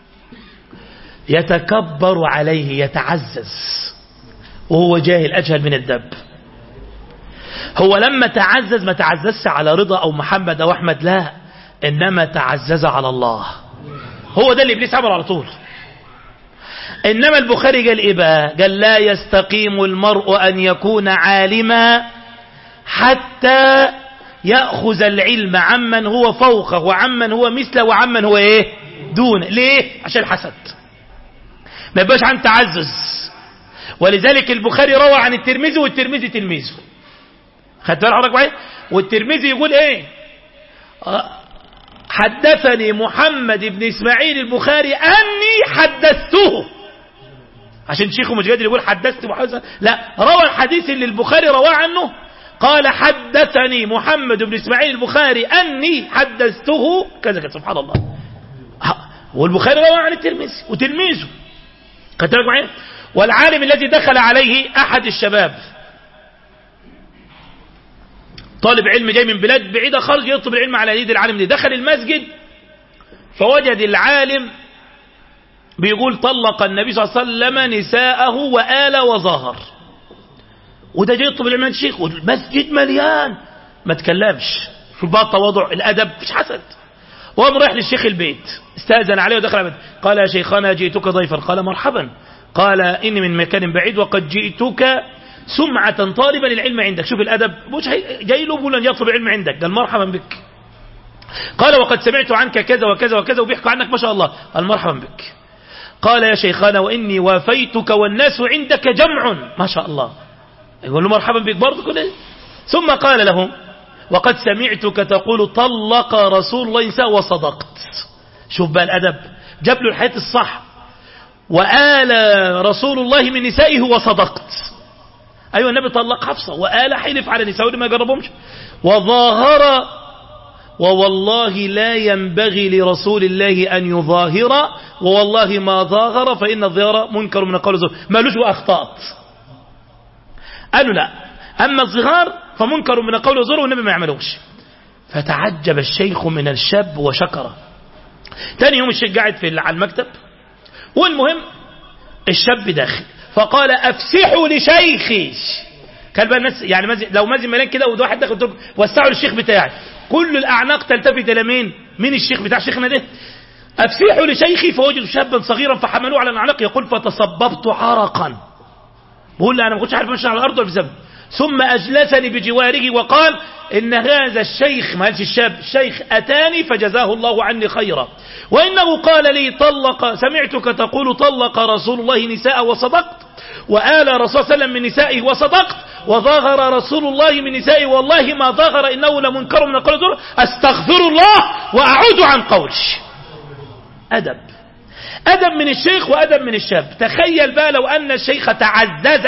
يتكبر عليه يتعزز وهو جاهل أجهل من الدب هو لما تعزز ما تعززش على رضا أو محمد أو أحمد لا إنما تعزز على الله هو ده اللي إبليس عمل على طول إنما البخاري قال إيه بقى قال لا يستقيم المرء أن يكون عالما حتى يأخذ العلم عمن هو فوقه وعمن هو مثله وعمن هو إيه دونه ليه عشان الحسد ما يبقاش عن تعزز ولذلك البخاري روى عن الترمذي والترمذي تلميذه خدت بالك حضرتك معايا والترمذي يقول ايه آه، حدثني محمد بن اسماعيل البخاري اني حدثته عشان شيخه مش قادر يقول حدثت محمد لا روى الحديث اللي البخاري رواه عنه قال حدثني محمد بن اسماعيل البخاري اني حدثته كذا كذا سبحان الله ها، والبخاري روى عن الترمذي وتلميذه خدت بالك معايا والعالم الذي دخل عليه احد الشباب طالب علم جاي من بلاد بعيده خالص يطلب العلم على يد العالم ده دخل المسجد فوجد العالم بيقول طلق النبي صلى الله عليه وسلم نساءه وآل وظهر وده جاي يطلب العلم من الشيخ والمسجد مليان ما تكلمش شوف بقى التواضع الادب مش حسد وقام رايح للشيخ البيت استاذن عليه ودخل البيت قال يا شيخنا جئتك ضيفا قال مرحبا قال اني من مكان بعيد وقد جئتك سمعة طالبا العلم عندك شوف الادب مش هي- جاي له بيقول ان يطلب العلم عندك قال مرحبا بك قال وقد سمعت عنك كذا وكذا وكذا وبيحكوا عنك ما شاء الله قال مرحبا بك قال يا شيخنا واني وافيتك والناس عندك جمع ما شاء الله يقول له مرحبا بك برضه كل ثم قال له وقد سمعتك تقول طلق رسول الله نساء وصدقت شوف بقى الأدب جاب له الحياة الصح وآل رسول الله من نسائه وصدقت أيوة النبي طلق حفصة وآل حلف على نسائه اللي ما جربهمش وظاهر ووالله لا ينبغي لرسول الله أن يظاهر ووالله ما ظاهر فإن الظهار منكر من القول الزور مالوش وأخطأت قالوا لا أما الظهار فمنكر من القول والزور والنبي ما يعملوش فتعجب الشيخ من الشاب وشكره تاني يوم الشيخ قاعد في على المكتب والمهم الشاب داخل فقال أفسحوا لشيخي كان بقى الناس يعني مزي لو مازن ملان كده وده واحد داخل ترك وسعوا للشيخ بتاعي كل الأعناق تلتفت إلى مين مين الشيخ بتاع شيخنا ده أفسحوا لشيخي فوجدوا شابا صغيرا فحملوه على الأعناق يقول فتصببت عرقا بقول له أنا ما كنتش عارف أمشي على الأرض ولا في زمن ثم أجلسني بجواره وقال إن هذا الشيخ ما قالش الشاب الشيخ أتاني فجزاه الله عني خيرا وإنه قال لي طلق سمعتك تقول طلق رسول الله نساء وصدقت وآل رسول الله صلى الله عليه وسلم من نسائه وصدقت وظاهر رسول الله من نسائه والله ما ظاهر إنه لمنكر من القول الزور أستغفر الله وأعود عن قولش أدب أدب من الشيخ وأدب من الشاب تخيل بقى لو أن الشيخ تعزز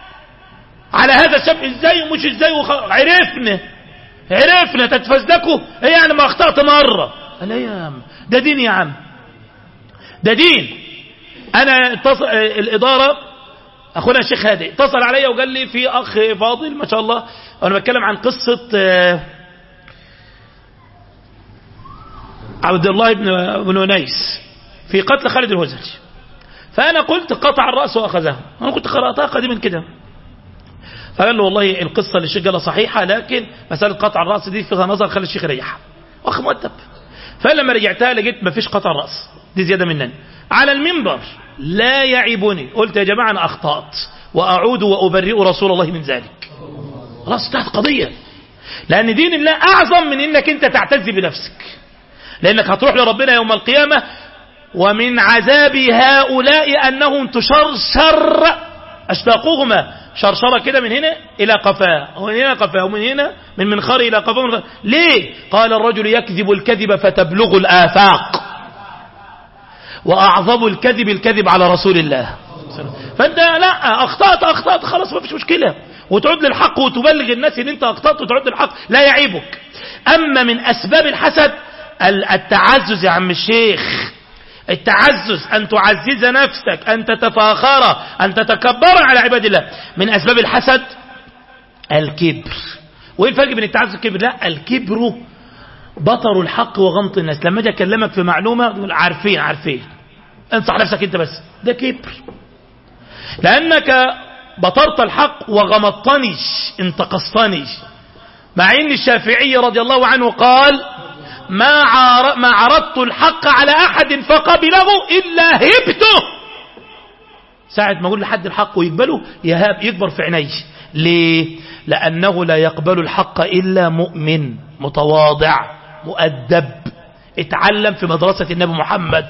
على هذا الشاب ازاي ومش ازاي وخ... عرفنا عرفنا تتفزدكوا ايه يعني ما اخطأت مرة قال ايه يا عم ده دين يا عم ده دين انا اتصل الادارة اخونا الشيخ هادي اتصل عليا وقال لي في اخ فاضل ما شاء الله وانا بتكلم عن قصة آه، عبد الله بن بن ونيس في قتل خالد الوزري فانا قلت قطع الراس واخذه انا كنت قراتها قديما كده فقال له والله القصة اللي الشيخ قالها صحيحة لكن مسألة قطع الرأس دي فيها نظر خلي الشيخ يريحها أخ مؤدب فلما رجعتها لقيت ما فيش قطع الرأس دي زيادة منني على المنبر لا يعيبني قلت يا جماعة أنا أخطأت وأعود وأبرئ رسول الله من ذلك خلاص انتهت قضية لأن دين الله أعظم من إنك أنت تعتز بنفسك لأنك هتروح لربنا يوم القيامة ومن عذاب هؤلاء أنهم تشرشر أشتاقهما شرشرة كده من هنا إلى قفاه ومن هنا قفاه ومن هنا من منخر إلى قفاه من ليه قال الرجل يكذب الكذب فتبلغ الآفاق وأعظم الكذب الكذب على رسول الله فأنت لا أخطأت أخطأت خلاص ما فيش مشكلة وتعود للحق وتبلغ الناس ان انت اخطأت وتعود للحق لا يعيبك اما من اسباب الحسد التعزز يا عم الشيخ التعزز أن تعزز نفسك أن تتفاخر أن تتكبر على عباد الله من أسباب الحسد الكبر وإيه الفرق بين التعزز والكبر لا الكبر بطر الحق وغمط الناس لما اجي اكلمك في معلومة تقول عارفين عارفين انصح نفسك انت بس ده كبر لأنك بطرت الحق وغمطتني انتقصتني مع ان الشافعي رضي الله عنه قال ما, عار ما عرضت الحق على أحد فقبله إلا هبته ساعة ما أقول لحد الحق ويقبله يهاب يكبر في عينيه ليه لأنه لا يقبل الحق إلا مؤمن متواضع مؤدب اتعلم في مدرسة النبي محمد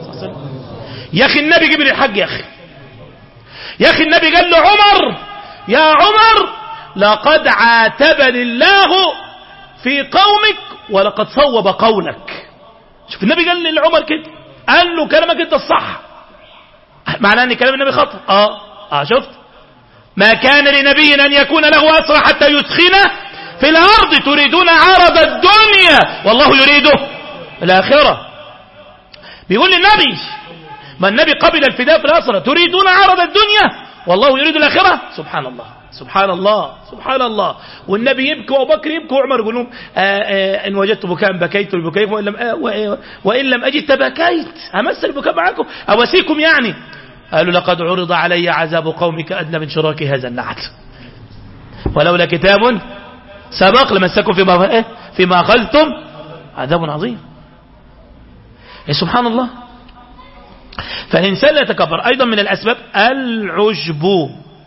يا أخي النبي جيب لي الحق يا أخي يا أخي النبي قال له عمر يا عمر لقد عاتبني الله في قومك ولقد صوب قولك شوف النبي قال لعمر كده قال له كلامك انت الصح معناه ان كلام النبي خطأ اه اه شفت ما كان لنبي ان يكون له اسرى حتى يسخن في الارض تريدون عرض الدنيا والله يريده الاخره بيقول للنبي ما النبي قبل الفداء في الاسرى تريدون عرض الدنيا والله يريد الاخره سبحان الله سبحان الله سبحان الله والنبي يبكي وابو بكر يبكي وعمر يقول لهم ان وجدت بكاء بكيت البكاء وان لم وان لم اجد تبكيت امثل البكاء معكم اواسيكم يعني قالوا لقد عرض علي عذاب قومك ادنى من شراك هذا النعت ولولا كتاب سبق لمسكم فيما ايه فيما اخذتم عذاب عظيم إيه سبحان الله فالإنسان لا يتكبر أيضا من الأسباب العجب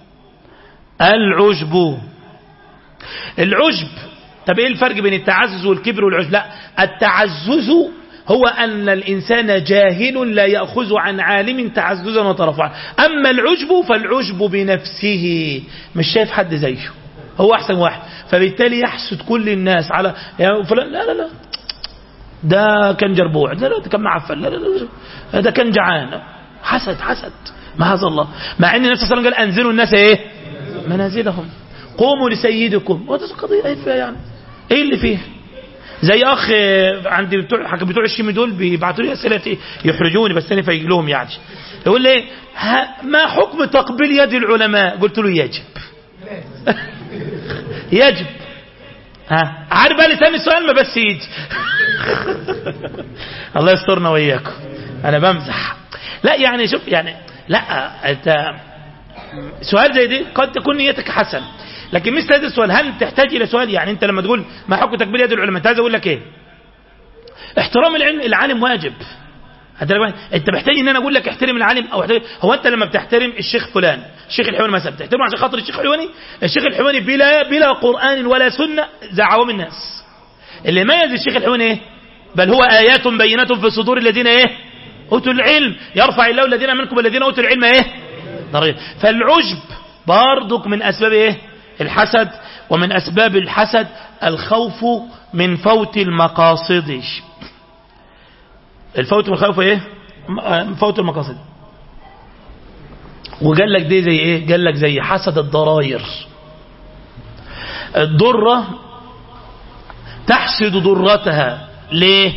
العجب العجب طب ايه الفرق بين التعزز والكبر والعجب لا التعزز هو أن الإنسان جاهل لا يأخذ عن عالم تعززا وترفعا أما العجب فالعجب بنفسه مش شايف حد زيه هو أحسن واحد فبالتالي يحسد كل الناس على يعني فلان لا لا لا ده كان جربوع ده, ده كان معفن لا لا لا ده كان جعان حسد حسد ما هذا الله مع ان النبي صلى الله عليه وسلم قال انزلوا الناس ايه منازلهم قوموا لسيدكم وده قضيه ايه فيها يعني ايه اللي فيه زي اخ عندي بتوع بتوع الشيمي دول بيبعتوا لي اسئله يحرجوني بس انا فايق لهم يعني يقول لي ما حكم تقبيل يد العلماء قلت له يجب يجب ها عارف بقى لسان السؤال ما بس يجي الله يسترنا وإياكم أنا بمزح لا يعني شوف يعني لا أنت سؤال زي دي قد تكون نيتك حسن لكن مثل هذا السؤال هل تحتاج إلى سؤال يعني أنت لما تقول ما حكم تكبير يد العلماء أنت عايز أقول لك إيه احترام العلم العالم واجب انت محتاج ان انا اقول لك احترم العالم او احترم هو انت لما بتحترم الشيخ فلان الشيخ الحيواني مثلا بتحترمه عشان خاطر الشيخ الحيواني الشيخ الحيواني بلا بلا قران ولا سنه زي عوام الناس اللي ميز الشيخ الحيواني ايه بل هو ايات بينات في صدور الذين ايه اوتوا العلم يرفع الله الذين منكم الذين اوتوا العلم ايه درجة فالعجب برضك من اسباب ايه الحسد ومن اسباب الحسد الخوف من فوت المقاصد الفوت والخوف ايه فوت المقاصد وقال لك دي زي ايه قال لك زي حسد الضراير الضرة تحسد ضرتها ليه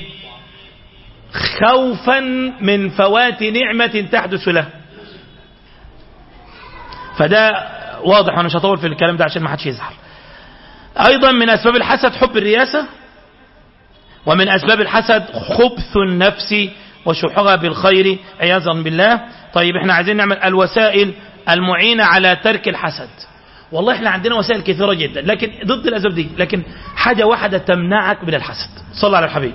خوفا من فوات نعمة تحدث له فده واضح وانا مش هطول في الكلام ده عشان ما حدش يزعل ايضا من اسباب الحسد حب الرياسة ومن أسباب الحسد خبث النفس وشحها بالخير عياذا بالله طيب احنا عايزين نعمل الوسائل المعينة على ترك الحسد والله احنا عندنا وسائل كثيرة جدا لكن ضد الأسباب دي لكن حاجة واحدة تمنعك من الحسد صلى على الحبيب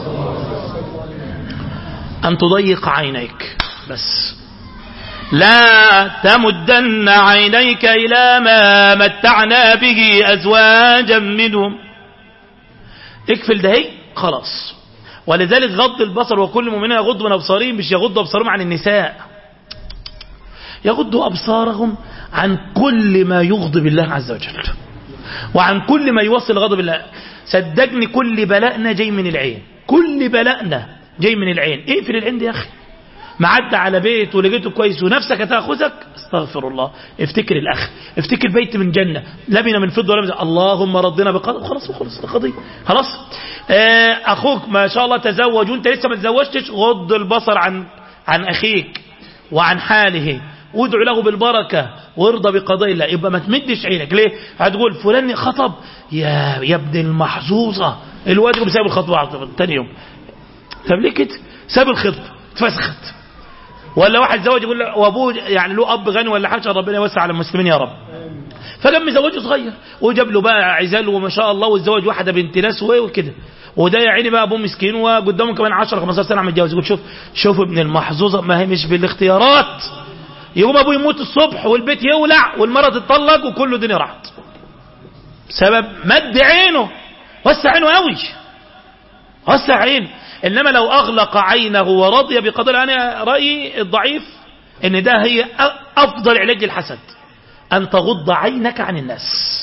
أن تضيق عينيك بس لا تمدن عينيك إلى ما متعنا به أزواجا منهم اكفل ده خلاص ولذلك غض البصر وكل مؤمن يغض من ابصارهم مش يغض ابصارهم عن النساء يغضوا أبصارهم عن كل ما يغضب الله عز وجل وعن كل ما يوصل غضب الله صدقني كل بلاءنا جاي من العين كل بلاءنا جاي من العين اقفل إيه العين دي يا أخي معدى على بيت ولقيته كويس ونفسك هتاخذك استغفر الله افتكر الاخ افتكر بيت من جنه لبنه من فضه ولا اللهم رضنا بقدر خلاص خلص القضيه خلاص اه اخوك ما شاء الله تزوج وانت لسه ما تزوجتش غض البصر عن عن اخيك وعن حاله وادعو له بالبركة وارضى بقضاء الله يبقى ما تمدش عينك ليه هتقول فلان خطب يا يا ابن المحظوظة الواد يقوم ساب الخطبة تاني يوم طب ليه كده ساب الخطبة اتفسخت ولا واحد زوج يقول له وابوه يعني له اب غني ولا حاجه ربنا يوسع على المسلمين يا رب فقام مزوجه صغير وجاب له بقى عزال وما شاء الله واتزوج واحده بنت ناس وكده وده يا عيني بقى ابوه مسكين وقدامه كمان 10 15 سنه عم يتجوز يقول شوف شوف ابن المحظوظه ما هي مش بالاختيارات يقوم ابوه يموت الصبح والبيت يولع والمره تتطلق وكل الدنيا راحت سبب مد عينه وسع عينه قوي وسع عينه إنما لو أغلق عينه ورضي بقدر أنا رأيي الضعيف إن ده هي أفضل علاج للحسد أن تغض عينك عن الناس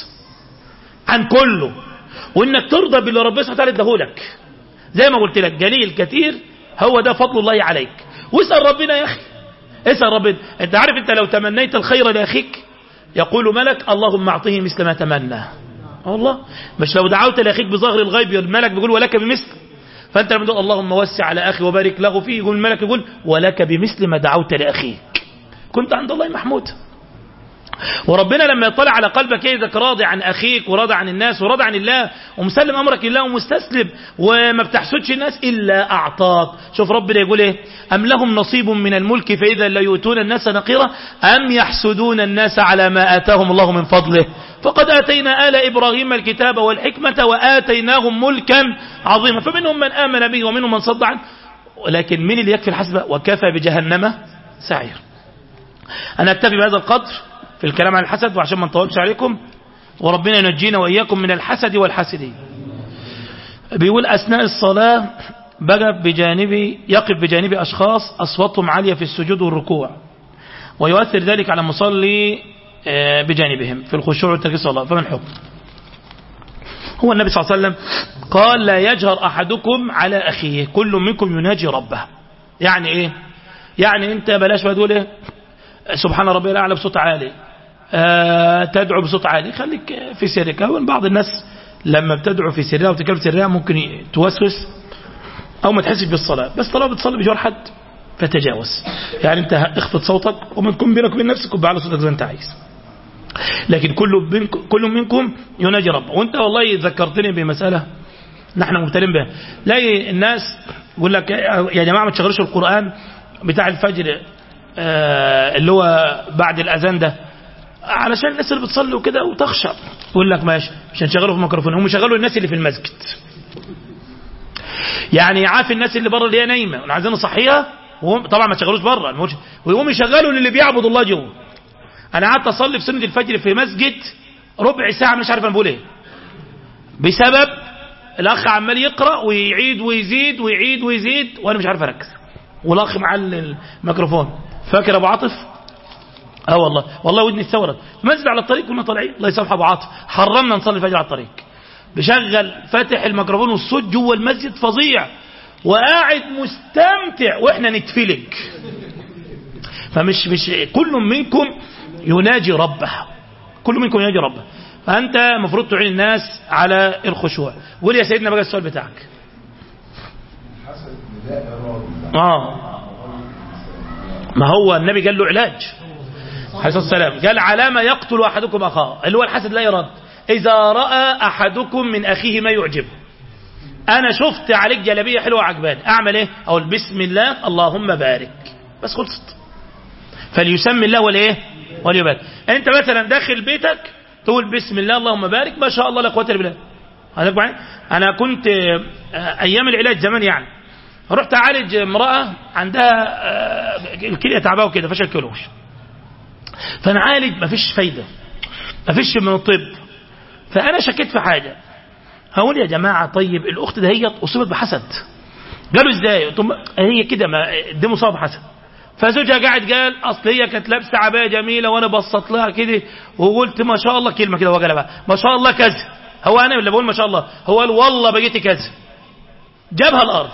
عن كله وإنك ترضى باللي ربنا سبحانه وتعالى اداهولك زي ما قلت لك جليل كثير هو ده فضل الله عليك واسأل ربنا يا أخي اسأل ربنا أنت عارف أنت لو تمنيت الخير لأخيك يقول ملك اللهم أعطيه مثل ما تمنى والله مش لو دعوت لأخيك بظهر الغيب الملك بيقول ولك بمثل فأنت لما تقول اللهم وسع على أخي وبارك له فيه يقول الملك يقول ولك بمثل ما دعوت لأخيك كنت عند الله محمود وربنا لما يطلع على قلبك ايدك راضي عن اخيك وراضي عن الناس وراضي عن الله ومسلم امرك لله ومستسلم وما بتحسدش الناس الا اعطاك شوف ربنا يقول ايه ام لهم نصيب من الملك فاذا لا يؤتون الناس نقيرا ام يحسدون الناس على ما اتاهم الله من فضله فقد اتينا ال ابراهيم الكتاب والحكمه واتيناهم ملكا عظيما فمنهم من امن به ومنهم من صد عنه ولكن من اللي يكفي الحسبه وكفى بجهنم سعير انا اكتفي بهذا القدر في الكلام عن الحسد وعشان ما نطولش عليكم وربنا ينجينا وإياكم من الحسد والحاسدين بيقول أثناء الصلاة بقى بجانبي يقف بجانبي أشخاص أصواتهم عالية في السجود والركوع ويؤثر ذلك على المصلي بجانبهم في الخشوع والتركيز الصلاة فمن حكم هو النبي صلى الله عليه وسلم قال لا يجهر أحدكم على أخيه كل منكم يناجي ربه يعني إيه يعني أنت بلاش بقى تقول إيه سبحان ربي الأعلى بصوت عالي أه تدعو بصوت عالي خليك في سرك هو بعض الناس لما بتدعو في سرها وتكلم سرها ممكن توسوس أو ما تحسش بالصلاة بس طالما بتصلي بجوار حد فتجاوز يعني انت اخفض صوتك وما تكون بينك وبين نفسك وبعلى صوتك زي ما انت عايز لكن كل منكم, كل منكم يناجي ربه وانت والله ذكرتني بمسألة نحن مبتلين بها لاقي الناس يقول لك يا جماعة ما تشغلوش القرآن بتاع الفجر آه اللي هو بعد الأذان ده علشان الناس اللي بتصلي وكده وتخشى يقول لك ماشي مش هنشغله في ميكروفون هم شغلوا الناس اللي في المسجد يعني يعافي الناس اللي بره اللي هي نايمه عايزين نصحيها طبعا ما تشغلوش بره ويقوم يشغلوا اللي بيعبد الله جوه انا قعدت اصلي في سنه الفجر في مسجد ربع ساعه مش عارف انا بقول ايه بسبب الاخ عمال يقرا ويعيد ويزيد ويعيد ويزيد وانا مش عارف اركز والاخ مع الميكروفون فاكر ابو عاطف اه والله والله ودني اتثورت مسجد على الطريق كنا طالعين الله يسامح ابو عاطف حرمنا نصلي الفجر على الطريق بشغل فاتح الميكروفون والصوت جوه المسجد فظيع وقاعد مستمتع واحنا نتفلج فمش مش كل منكم يناجي ربه كل منكم يناجي ربه فانت المفروض تعين الناس على الخشوع قول يا سيدنا بقى السؤال بتاعك اه ما هو النبي قال له علاج عليه الصلاه والسلام قال على ما يقتل احدكم اخاه اللي هو الحسد لا يرد اذا راى احدكم من اخيه ما يعجبه انا شفت عليك جلابيه حلوه عجباني اعمل ايه اقول بسم الله اللهم بارك بس خلصت فليسمي الله والايه وليبارك انت مثلا داخل بيتك تقول بسم الله اللهم بارك ما شاء الله لا قوه الا بالله انا كنت ايام العلاج زمان يعني رحت اعالج امراه عندها الكليه تعبانه وكده فشل كلوش فنعالج مفيش فايده مفيش من الطب فانا شكيت في حاجه هقول يا جماعه طيب الاخت ده هي اصيبت بحسد قالوا ازاي هي كده ما دي مصابه بحسد فزوجها قاعد قال اصل هي كانت لابسه عبايه جميله وانا بصت لها كده وقلت ما شاء الله كلمه كده وقالها بقى ما شاء الله كذا هو انا اللي بقول ما شاء الله هو قال والله بقيتي كذا جابها الارض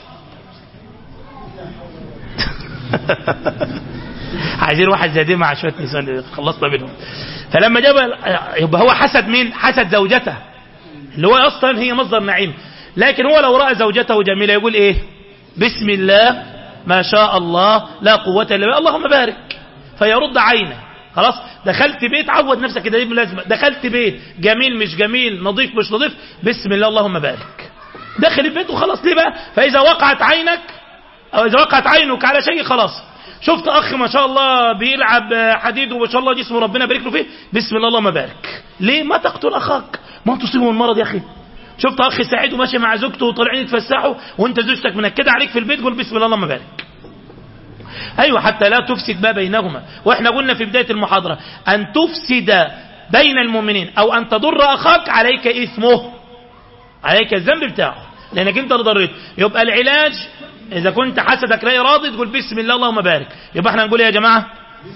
عايزين واحد زي دي مع شويه نسوان خلصنا منهم فلما جاب يبقى هو حسد مين حسد زوجته اللي هو اصلا هي مصدر نعيم لكن هو لو راى زوجته جميله يقول ايه بسم الله ما شاء الله لا قوه الا بالله اللهم بارك فيرد عينه خلاص دخلت بيت عود نفسك كده دي لازمه دخلت بيت جميل مش جميل نظيف مش نظيف بسم الله اللهم بارك دخل البيت وخلاص ليه بقى فاذا وقعت عينك او اذا وقعت عينك على شيء خلاص شفت اخ ما شاء الله بيلعب حديد وما شاء الله جسمه ربنا يبارك له فيه بسم الله اللهم بارك ليه ما تقتل اخاك ما تصيبه من مرض يا اخي شفت اخ سعيد وماشي مع زوجته وطالعين يتفسحوا وانت زوجتك منكده عليك في البيت قول بسم الله اللهم بارك ايوه حتى لا تفسد ما بينهما واحنا قلنا في بدايه المحاضره ان تفسد بين المؤمنين او ان تضر اخاك عليك اثمه عليك الذنب بتاعه لانك انت اللي ضريت يبقى العلاج اذا كنت حسدك لا راضي تقول بسم الله اللهم بارك يبقى احنا نقول يا جماعه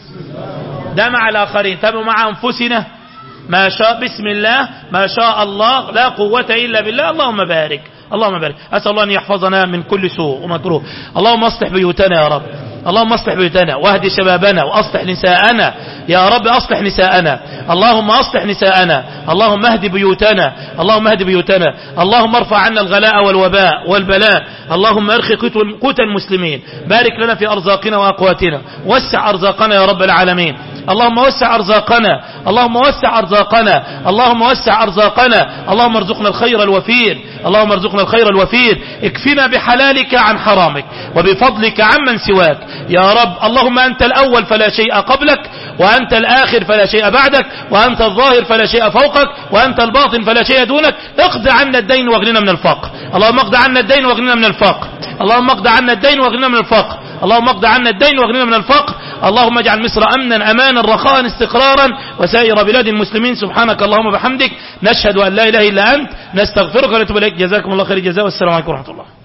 ده مع الاخرين طب ومع انفسنا ما شاء بسم الله ما شاء الله لا قوة إلا بالله اللهم بارك اللهم بارك أسأل الله أن يحفظنا من كل سوء ومكروه اللهم اصلح بيوتنا يا رب اللهم اصلح بيوتنا واهد شبابنا واصلح نساءنا يا رب اصلح نساءنا اللهم اصلح نساءنا اللهم اهد بيوتنا اللهم اهد بيوتنا اللهم ارفع عنا الغلاء والوباء والبلاء اللهم ارخي قوت المسلمين بارك لنا في ارزاقنا واقواتنا وسع ارزاقنا يا رب العالمين اللهم وسع ارزاقنا اللهم وسع ارزاقنا اللهم وسع ارزاقنا اللهم ارزقنا الخير الوفير اللهم ارزقنا الخير الوفير اكفنا بحلالك عن حرامك وبفضلك عمن سواك يا رب اللهم أنت الأول فلا شيء قبلك وأنت الآخر فلا شيء بعدك وأنت الظاهر فلا شيء فوقك وأنت الباطن فلا شيء دونك اقض عنا الدين واغننا من الفقر اللهم اقض عنا الدين واغننا من الفقر اللهم اقض عنا الدين واغننا من الفقر اللهم اقض عنا الدين واغننا من الفقر اللهم اجعل مصر أمنا أمانا رخاء استقرارا وسائر بلاد المسلمين سبحانك اللهم وبحمدك نشهد أن لا إله إلا أنت نستغفرك ونتوب إليك جزاكم الله خير الجزاء والسلام عليكم ورحمة الله